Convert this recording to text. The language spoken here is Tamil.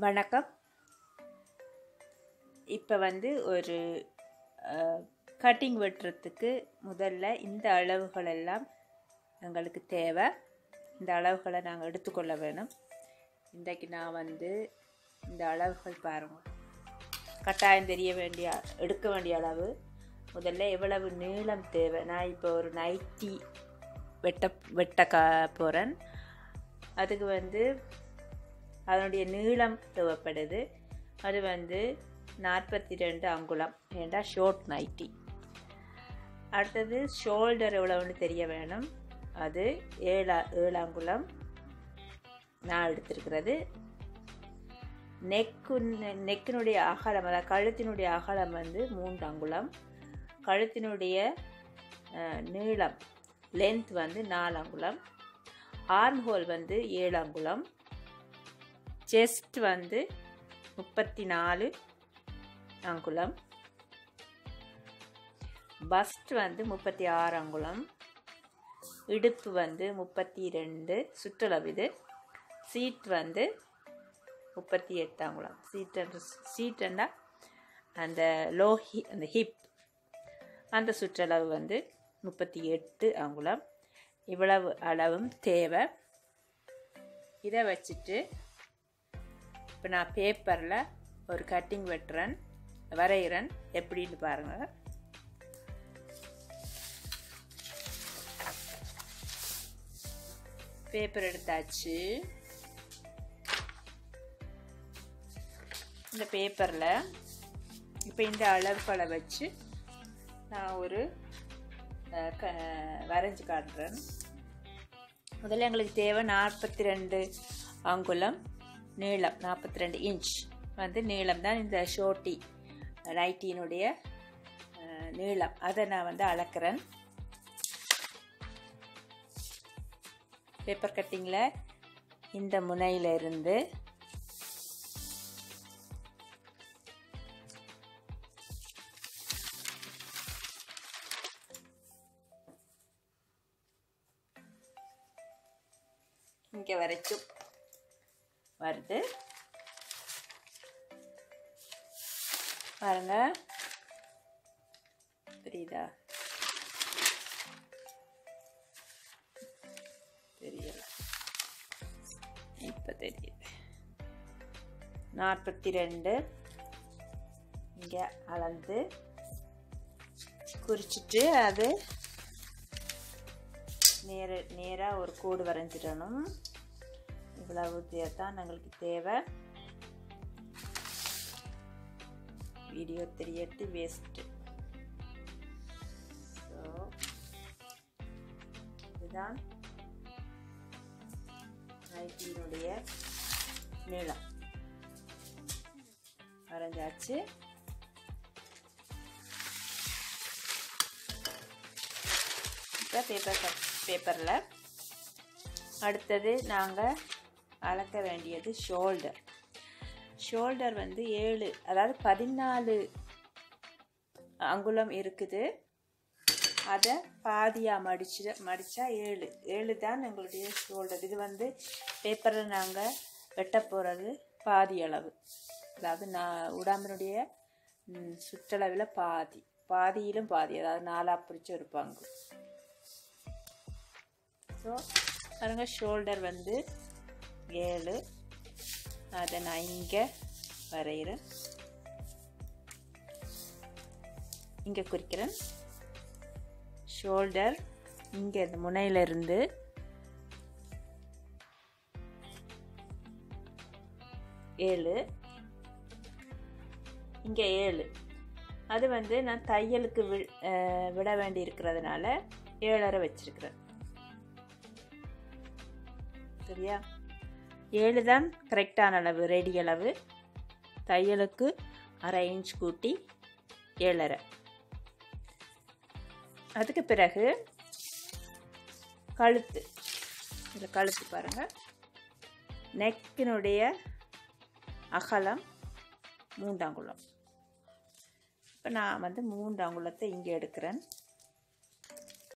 வணக்கம் இப்போ வந்து ஒரு கட்டிங் வெட்டுறதுக்கு முதல்ல இந்த அளவுகள் எல்லாம் எங்களுக்கு தேவை இந்த அளவுகளை நாங்கள் எடுத்துக்கொள்ள வேணும் இன்றைக்கு நான் வந்து இந்த அளவுகள் பாருங்கள் கட்டாயம் தெரிய வேண்டிய எடுக்க வேண்டிய அளவு முதல்ல எவ்வளவு நீளம் தேவை நான் இப்போ ஒரு நைட்டி வெட்ட வெட்ட கா போகிறேன் அதுக்கு வந்து அதனுடைய நீளம் தேவைப்படுது அது வந்து நாற்பத்தி ரெண்டு அங்குலம் ஏண்டா ஷோர்ட் நைட்டி அடுத்தது ஷோல்டர் எவ்வளோன்னு தெரிய வேணும் அது ஏழா ஏழு அங்குலம் நான் எடுத்திருக்கிறது நெக்கு நெக்கினுடைய அகலம் அதாவது கழுத்தினுடைய அகலம் வந்து மூன்று அங்குலம் கழுத்தினுடைய நீளம் லென்த் வந்து நாலு அங்குலம் ஆர்ம் ஹோல் வந்து ஏழு அங்குலம் செஸ்ட் வந்து முப்பத்தி நாலு அங்குலம் பஸ்ட் வந்து முப்பத்தி ஆறு அங்குலம் இடுப்பு வந்து முப்பத்தி ரெண்டு சுற்றளவு இது சீட் வந்து முப்பத்தி எட்டு அங்குலம் சீட் சீட்டுன்னா அந்த லோ ஹி அந்த ஹிப் அந்த சுற்றளவு வந்து முப்பத்தி எட்டு அங்குலம் இவ்வளவு அளவும் தேவை இதை வச்சுட்டு இப்போ நான் பேப்பரில் ஒரு கட்டிங் வெட்டுறேன் வரைகிறேன் எப்படின்னு பாருங்கள் பேப்பர் எடுத்தாச்சு இந்த பேப்பரில் இப்போ இந்த அளவுகளை வச்சு நான் ஒரு க வரைஞ்சி காட்டுறேன் முதல்ல எங்களுக்கு தேவை நாற்பத்தி ரெண்டு அங்குலம் நீளம் நாற்பத்தி ரெண்டு இன்ச் வந்து நீளம் தான் இந்த ஷோட்டி நைட்டினுடைய நீளம் அதை நான் வந்து அளக்கிறேன் பேப்பர் கட்டிங்கில் இந்த முனையிலிருந்து இங்கே வரைக்கும் வருது பாருங்க தெரியுதா தெரியல இப்போ தெரியுது நாற்பத்தி ரெண்டு இங்கே அளந்து குறிச்சிட்டு அது நேர நேராக ஒரு கோடு வரைஞ்சிடணும் இவ்வளவு தான் எங்களுக்கு தேவை வீடியோ தெரியட்டு வேஸ்ட்டு ஸோ இதுதான் நைட்டியினுடைய நீளம் வரைஞ்சாச்சு இப்போ பேப்பர் பேப்பரில் அடுத்தது நாங்கள் அளக்க வேண்டியது ஷோல்டர் ஷோல்டர் வந்து ஏழு அதாவது பதினாலு அங்குலம் இருக்குது அதை பாதியாக மடிச்சு மடித்தா ஏழு ஏழு தான் எங்களுடைய ஷோல்டர் இது வந்து பேப்பரில் நாங்கள் வெட்ட போகிறது பாதி அளவு அதாவது நான் உடம்பினுடைய சுற்றளவில் பாதி பாதியிலும் பாதி அதாவது நாலாக பிரித்து ஒரு பங்கு ஸோ பாருங்க ஷோல்டர் வந்து ஏழு அதை நான் இங்கே வரைகிறேன் இங்கே குறிக்கிறேன் ஷோல்டர் இங்கே இந்த முனையிலிருந்து ஏழு இங்கே ஏழு அது வந்து நான் தையலுக்கு வி விட வேண்டி இருக்கிறதுனால ஏழரை வச்சிருக்கிறேன் சரியா ஏழு தான் கரெக்டான அளவு ரெடி அளவு தையலுக்கு அரை இன்ச் கூட்டி ஏழரை அதுக்கு பிறகு கழுத்து இந்த கழுத்து பாருங்கள் நெக்கினுடைய அகலம் மூன்றாங்குளம் இப்போ நான் வந்து மூன்றாங்குளத்தை இங்கே எடுக்கிறேன்